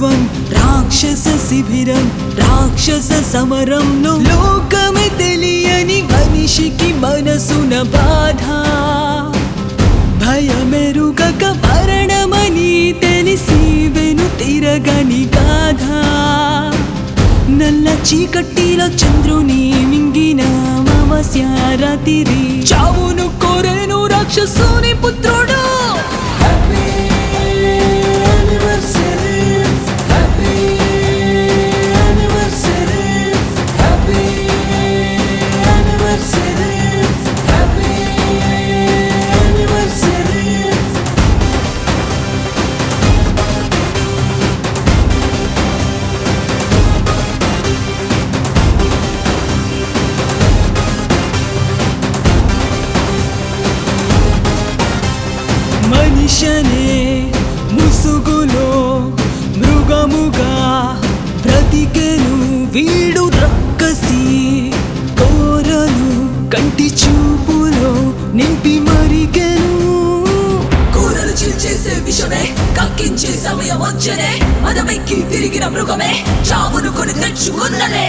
విశ్వం రాక్షస శిబిరం రాక్షస సమరంలో లోకమే తెలియని మనిషికి మనసున బాధ భయమెరుగక మరణమని తెలిసి వెను తిరగని గాథ నల్ల చీకట్టిలో చంద్రుని మింగిన అమావాస్య రాత్రి చావును కోరేను రాక్షసుని పుత్రుడు మనిషనే ముసుగులో మృగముగా బ్రతికెను వీడు రక్కసి కోరలు కంటి చూపులో నింపి మరిగెను కూరలు చీల్చేసే విషమే కక్కించే సమయం వచ్చనే మదమెక్కి తిరిగిన మృగమే చావును కొని తెచ్చుకున్నలే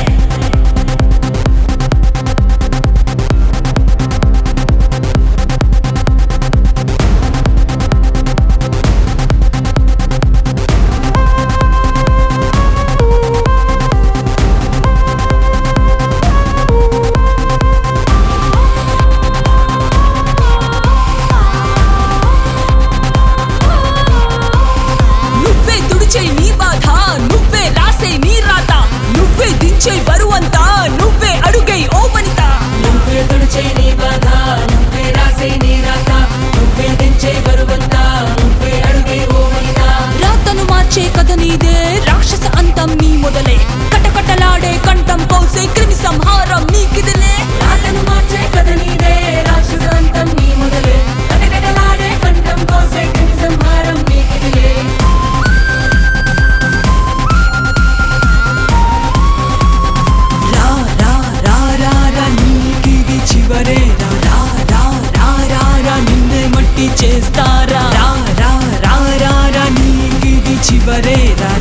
నువ్వే తుడిచే నీ బాధ నువ్వే రాసే నీ రాత నువ్వే దించే బరువంతా నువ్వే అడుగై ఓ వనిత నువ్వే తుడిచే నీ బాధ నువ్వే రాసే నీ రాత నువ్వే దించే బరువంతా నువ్వే అడుగే ఓ వనిత రాతను మార్చే కథ నీదే రాక్షస అంతం నీ మొదలే కటకటలాడే కంఠం కోసే క్రిమి సంహారం నీకిదిలే రాతను మార్చే కథ నీదే రాక్షసాంతం నీ మొదలే కటకటలాడే కంఠం కోసే క్రిమి సంహారం నీకిదిలే రా రా రా రా రా నీకిది చివరే రా రా రా రా రా రా నిన్నే మట్టి చేస్తారా రా రా రా రా రా నీకిది చివరే రా